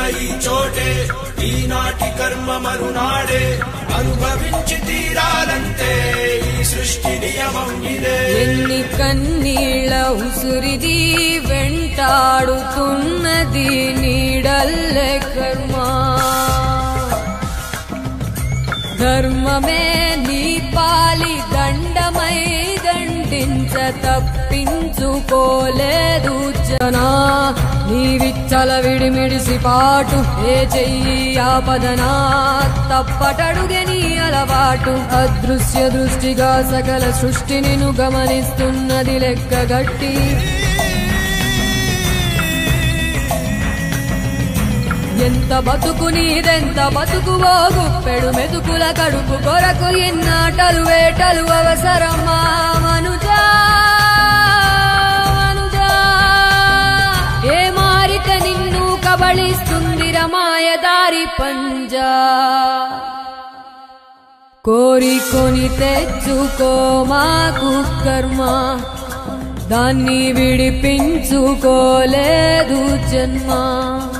ఈ చోటే ఈనాటి కర్మ మరునాడే అనుభవించి తీరాలంటే ఈ సృష్టి నియమం ఇదే ఎన్ని కన్నీళ్ళ ఉసురిది వెంటాడుతున్నది నీడల్లే కర్మ ధర్మమే నీ పాలి దండమై దండించ తప్పించుకోలేదు జనా నీ విచ్చల విడిమిడిసి పాటు ఏ చెయ్యి ఆపదనా తప్పటడుగే నీ అలవాటు అదృశ్య దృష్టిగా సకల సృష్టిని ను గమనిస్తున్నది లెక్కగట్టి ఎంత బతుకు నీదెంత బతుకువో గుప్పెడు మెతుకుల కడుపు కొరకు ఎన్నాటలు వేటలు అవసరమా మనుజా మనుజా ఏ మారిక నిన్ను కబళిస్తుంది రమాయదారి పంజా కోరికొని తెచ్చుకో మాకు కర్మ దాన్ని విడిపించుకోలేదు జన్మ